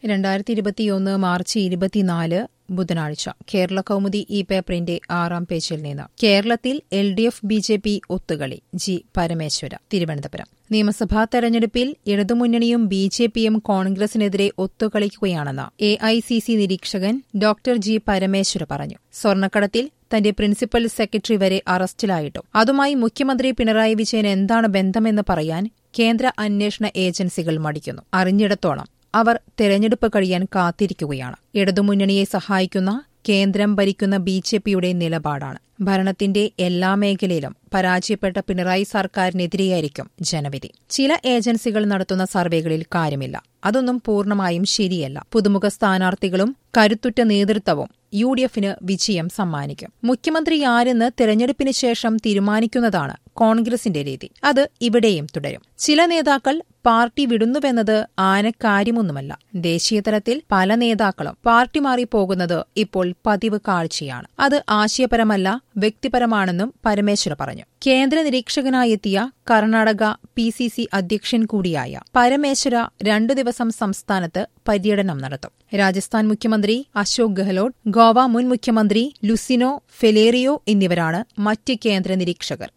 രണ്ടായിരത്തി ഇരുപത്തിയൊന്ന് മാർച്ച് ഇരുപത്തിനാല് ബുധനാഴ്ച കേരള കൗമുദി ഈ പേപ്പറിന്റെ ആറാം പേജിൽ നിന്ന് കേരളത്തിൽ L D F B J P ഒത്തുകളി ജി പരമേശ്വര തിരുവനന്തപുരം നിയമസഭാ തെരഞ്ഞെടുപ്പിൽ ഇടതുമുന്നണിയും ബി ജെ പിയും കോൺഗ്രസിനെതിരെ ഒത്തുകളിക്കുകയാണെന്ന് എ ഐ സി സി നിരീക്ഷകൻ ഡോക്ടർ ജി പരമേശ്വര പറഞ്ഞു സ്വർണ്ണക്കടത്തിൽ തന്റെ പ്രിൻസിപ്പൽ സെക്രട്ടറി വരെ അറസ്റ്റിലായിട്ടും അതുമായി മുഖ്യമന്ത്രി പിണറായി വിജയൻ എന്താണ് ബന്ധമെന്ന് പറയാൻ കേന്ദ്ര അന്വേഷണ ഏജൻസികൾ മടിക്കുന്നു അറിഞ്ഞിടത്തോളം അവർ തെരഞ്ഞെടുപ്പ് കഴിയാൻ കാത്തിരിക്കുകയാണ് ഇടതുമുന്നണിയെ സഹായിക്കുന്ന കേന്ദ്രം ഭരിക്കുന്ന ബി ജെ പിയുടെ നിലപാടാണ് ഭരണത്തിന്റെ എല്ലാ മേഖലയിലും പരാജയപ്പെട്ട പിണറായി സർക്കാരിനെതിരെയായിരിക്കും ജനവിധി ചില ഏജൻസികൾ നടത്തുന്ന സർവേകളിൽ കാര്യമില്ല അതൊന്നും പൂർണ്ണമായും ശരിയല്ല പുതുമുഖ സ്ഥാനാർത്ഥികളും കരുത്തുറ്റ നേതൃത്വവും യു ഡി എഫിന് വിജയം സമ്മാനിക്കും മുഖ്യമന്ത്രി ആരെന്ന് തെരഞ്ഞെടുപ്പിന് ശേഷം തീരുമാനിക്കുന്നതാണ് കോൺഗ്രസിന്റെ രീതി അത് ഇവിടെയും തുടരും ചില നേതാക്കൾ പാർട്ടി വിടുന്നുവെന്നത് ആനക്കാര്യമൊന്നുമല്ല ദേശീയതലത്തിൽ പല നേതാക്കളും പാർട്ടി മാറിപ്പോകുന്നത് ഇപ്പോൾ പതിവ് കാഴ്ചയാണ് അത് ആശയപരമല്ല വ്യക്തിപരമാണെന്നും പരമേശ്വര പറഞ്ഞു കേന്ദ്ര നിരീക്ഷകനായെത്തിയ കർണാടക പി സി സി അധ്യക്ഷൻ കൂടിയായ പരമേശ്വര രണ്ടു ദിവസം സംസ്ഥാനത്ത് പര്യടനം നടത്തും രാജസ്ഥാൻ മുഖ്യമന്ത്രി അശോക് ഗെഹ്ലോട്ട് ഗോവ മുൻ മുഖ്യമന്ത്രി ലുസിനോ ഫെലേറിയോ എന്നിവരാണ് മറ്റ് കേന്ദ്ര നിരീക്ഷകർ